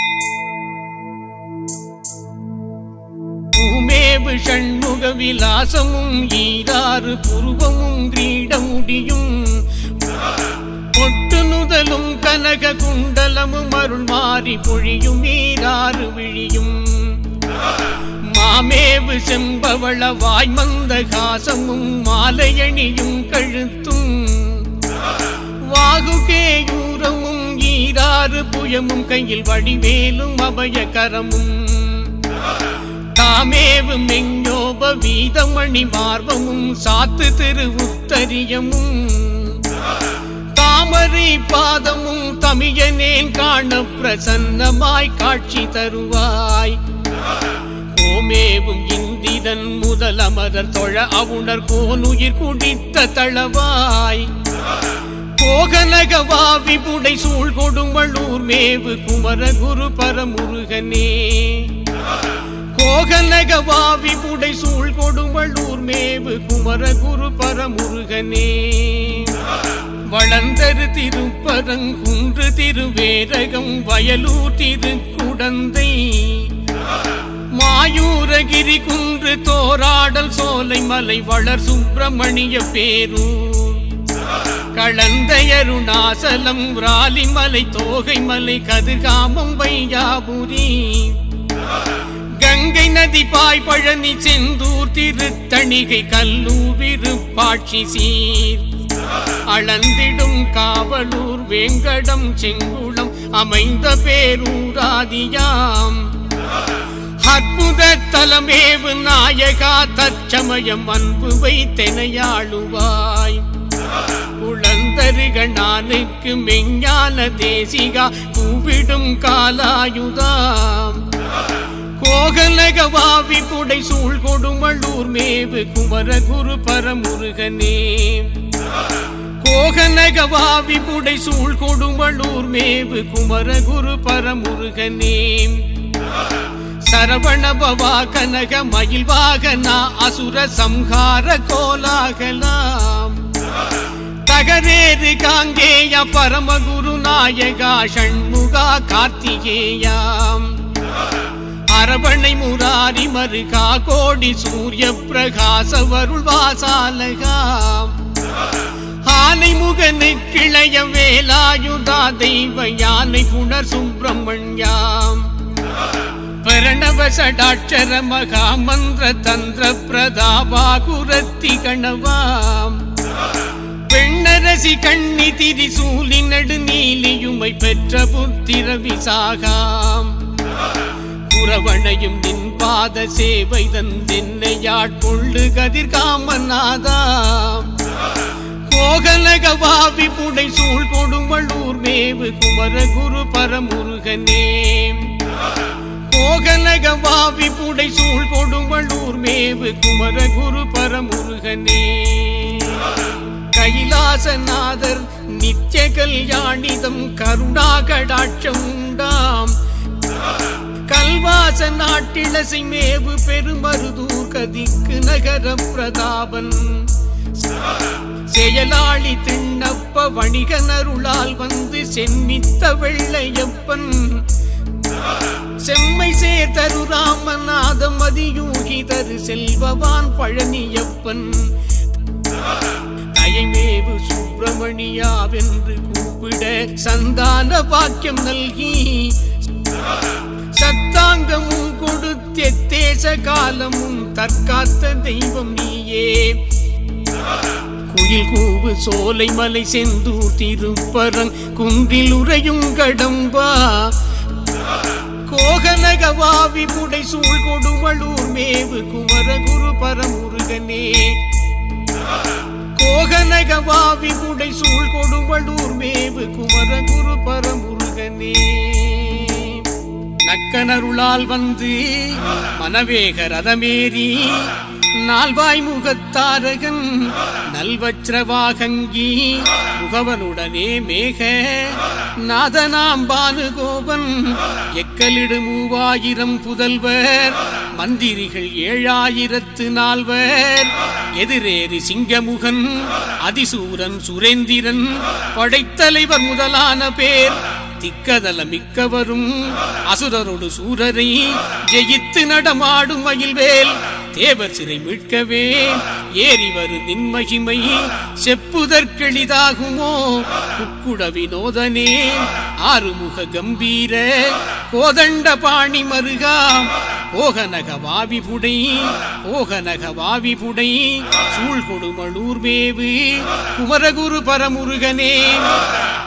பூமேவு ஷண்முக விலாசமும் ஈராறு புருவமும் கிரீடமுடியும் பொட்டு நுதலும் கனக குண்டலமும் அருள் மாறி பொழியும் ஈராறு விழியும் மாமேவு செம்பவள வாய்மந்த காசமும் மாலையணியும் கழுத்தும் வாகுகேயூரமும் ஈராறு புயமும் கையில் வடிவேலும் அபயகரமும் தாமேவு மெஞ்சோப வீதமணி மார்பமும் சாத்து திரு உத்தரியமும் தாமரை பாதமும் தமியனேன் காண பிரசன்னமாய் காட்சி தருவாய் கோமேவும் இந்திரன் முதல் அமரர் தொழ அவுணர் கோனுயிர் குடித்த தளவாய் கோகனகவாவி புடை சூழ் கொடுமளூர் மேவு குமர குரு பரமுருகனே கோகனகவாவி புடை சூழ் கொடுமளூர் மேவு குமர குரு பரமுருகனே வளர்ந்தரு திருப்பரங்குன்று திருவேரகம் வயலூர் திருக்குடந்தை மாயூரகிரி குன்று தோராடல் சோலை மலை வளர் சுப்பிரமணிய பேரூர் களந்தையருணாசலம் விராலிமலை தோகை மலை கதிர்காமம் வையாபுரி கங்கை நதி பாய் பழனி செந்தூர் திருத்தணிகை கல்லூர் விருப்பாட்சி சீர் அளந்திடும் காவலூர் வேங்கடம் செங்குளம் அமைந்த பேரூராதியாம் அற்புத தலமேவு நாயகா தற்சமயம் அன்பு வைத்தெனையாளுவாய் குழந்தருகணானுக்கு மெஞ்ஞான தேசிகா கூவிடும் காலாயுதாம் கோகலகவாவி புடை சூழ் கொடுமளூர் மேவு குமர குரு பரமுருகனே கோகனகவாவி புடை சூழ் கொடுமளூர் மேவு குமர குரு பரமுருகனே சரவண பவா கனக மயில் வாகனா அசுர சம்ஹார கோலாகலாம் தகரேறு காங்கேய பரமகுரு நாயகா ஷண்முகா கார்த்திகேயாம் அரவணை முராரி மருகா கோடி சூரிய பிரகாச வருள் வாசாலகாம் ஆனை முகனு கிளைய வேலாயுதா தெய்வ யானை குணர் சுப்பிரமணியாம் பிரணவ சடாட்சர மகா மந்திர தந்திர பிரதாபா குரத்தி கணவாம் பெண்ணரசி கண்ணி திரி சூலி நடு நீலியுமை பெற்ற புத்திர விசாகாம் புறவணையும் நின் பாத சேவை தந்தென்னையாட்கொள்ளு கதிர்காமநாதாம் கோகலகவாவி புடை சூழ் கொடுமளூர் மேவு குமர குரு பரமுருகனே கோகலகவாவி புடை சூழ் கொடுமளூர் மேவு குமர குரு பரமுருகனே கைலாசநாதர் நித்திய கல்யாணிதம் கருணாகடாட்சம் உண்டாம் கல்வாச நாட்டிளசை மேவு பெருமருதூர் கதிக்கு நகர பிரதாபன் செயலாளி திண்ணப்ப வணிகனருளால் வந்து சென்னித்த வெள்ளையப்பன் செம்மை சேர் தரு ராமநாதம் அதியூகி தரு செல்வவான் பழனியப்பன் தயமேவு சுப்பிரமணியாவென்று கூப்பிட சந்தான பாக்கியம் நல்கி சத்தாங்கமும் கொடுத்தே தேச காலமும் தற்காத்த தெய்வம் நீயே குயில் கூவு சோலை மலை செந்தூர் திருப்பரங் குன்றில் உறையும் கடம்பா கோகனகவாவி புடை சூழ் கொடுமளூர் மேவு குமர குரு பரமுருகனே கோகனகவாவி புடை சூழ் கொடுமளூர் மேவு குமர குரு பரமுருகனே நக்கனருளால் வந்து மனவேக ரதமேறி நால்வாய் முகத்தாரகன் நல்வச்ரவாகங்கி முகவனுடனே மேக நாதனாம் பானுகோபன் எக்கலிடு மூவாயிரம் புதல்வர் மந்திரிகள் ஏழாயிரத்து நால்வர் எதிரேறி சிங்கமுகன் அதிசூரன் சுரேந்திரன் படைத்தலைவர் முதலான பேர் திக்கதல மிக்கவரும் அசுரரோடு சூரரை ஜெயித்து நடமாடும் மகிழ்வேல் தேவர் சிறை மீட்கவே ஏறி வரு நின்மகிமை செப்புதற்கெளிதாகுமோ குக்குட வினோதனே ஆறுமுக கம்பீர கோதண்ட பாணி மருகா ஓகனக வாவிபுடை ஓகனக வாவிபுடை சூழ்கொடுமளூர் மேவு குமரகுரு பரமுருகனே